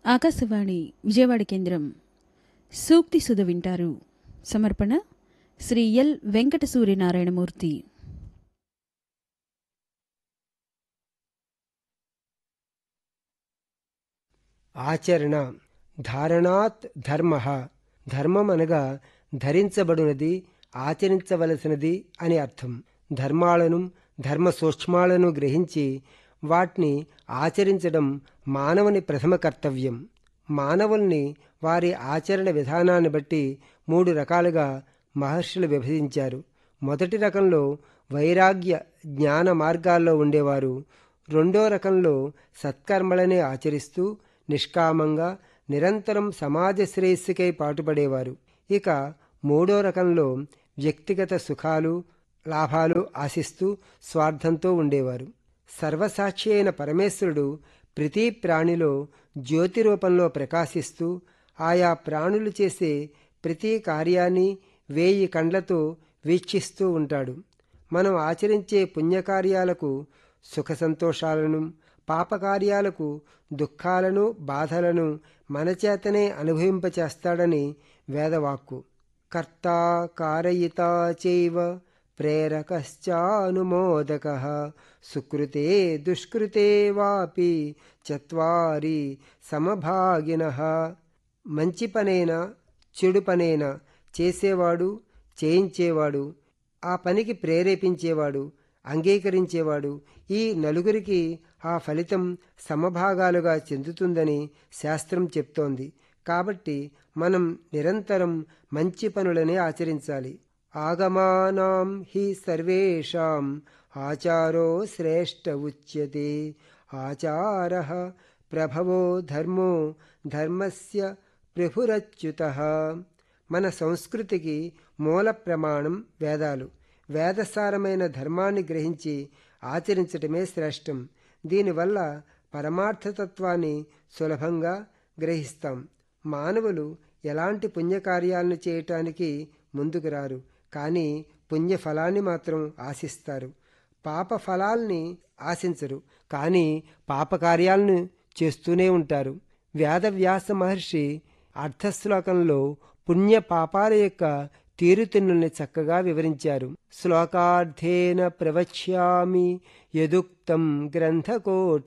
ఆకాశవాణి విజయవాడ కేంద్రం సూక్తి సుధ వింటారు సమర్పణ శ్రీ ఎల్ వెంకట సూర్యనారాయణమూర్తి ఆచరణ ధారణాత్ ధర్మ ధర్మం అనగా ధరించబడినది ఆచరించవలసినది అని అర్థం ధర్మాలను ధర్మ సూక్ష్మాలను గ్రహించి వాటిని ఆచరించడం మానవుని ప్రథమ కర్తవ్యం మానవుల్ని వారి ఆచరణ విధానాన్ని బట్టి మూడు రకాలుగా మహర్షులు విభజించారు మొదటి రకంలో వైరాగ్య జ్ఞాన మార్గాల్లో ఉండేవారు రెండో రకంలో సత్కర్మలనే ఆచరిస్తూ నిష్కామంగా నిరంతరం సమాజ శ్రేయస్సుకై పాటుపడేవారు ఇక మూడో రకంలో వ్యక్తిగత సుఖాలు లాభాలు ఆశిస్తూ స్వార్థంతో ఉండేవారు సర్వసాక్షి అయిన పరమేశ్వరుడు ప్రతి ప్రాణిలో జ్యోతి రూపంలో ప్రకాశిస్తూ ఆయా ప్రాణులు చేసే ప్రతి కార్యాన్ని వేయి కండ్లతో వీక్షిస్తూ ఉంటాడు మనం ఆచరించే పుణ్యకార్యాలకు సుఖ సంతోషాలను పాపకార్యాలకు దుఃఖాలను బాధలను మన చేతనే అనుభవింపచేస్తాడని వేదవాక్కు కర్త కారయిత చైవ ప్రేరకశ్చానుమోదక సుకృతే దుష్కృతే వాపి చత్వారి సమభాగిన మంచి పనైనా చెడు పనైనా చేసేవాడు చేయించేవాడు ఆ పనికి ప్రేరేపించేవాడు అంగీకరించేవాడు ఈ నలుగురికి ఆ ఫలితం సమభాగాలుగా చెందుతుందని శాస్త్రం చెప్తోంది కాబట్టి మనం నిరంతరం మంచి పనులనే ఆచరించాలి ఆగమానాం హి సర్వేషాం ఆచారో శ్రేష్ఠ ఉచ్యతే ఆచార ప్రభవో ధర్మో ధర్మస్య ప్రభురచ్యుత మన సంస్కృతికి మూల ప్రమాణం వేదాలు వేదసారమైన ధర్మాన్ని గ్రహించి ఆచరించటమే శ్రేష్టం దీనివల్ల పరమార్థతత్వాన్ని సులభంగా గ్రహిస్తాం మానవులు ఎలాంటి పుణ్యకార్యాలను చేయటానికి ముందుకు రారు కానీ పుణ్యఫలాన్ని మాత్రం ఆశిస్తారు పాప ఫలాల్ని ఆశించరు కానీ పాపకార్యాలను చేస్తూనే ఉంటారు వేదవ్యాస మహర్షి అర్థశ్లోకంలో పుణ్య పాపాల యొక్క తీరుతెన్నుల్ని చక్కగా వివరించారు శ్లోకార్థేన ప్రవక్ష్యామి యదుక్తం గ్రంథకోటి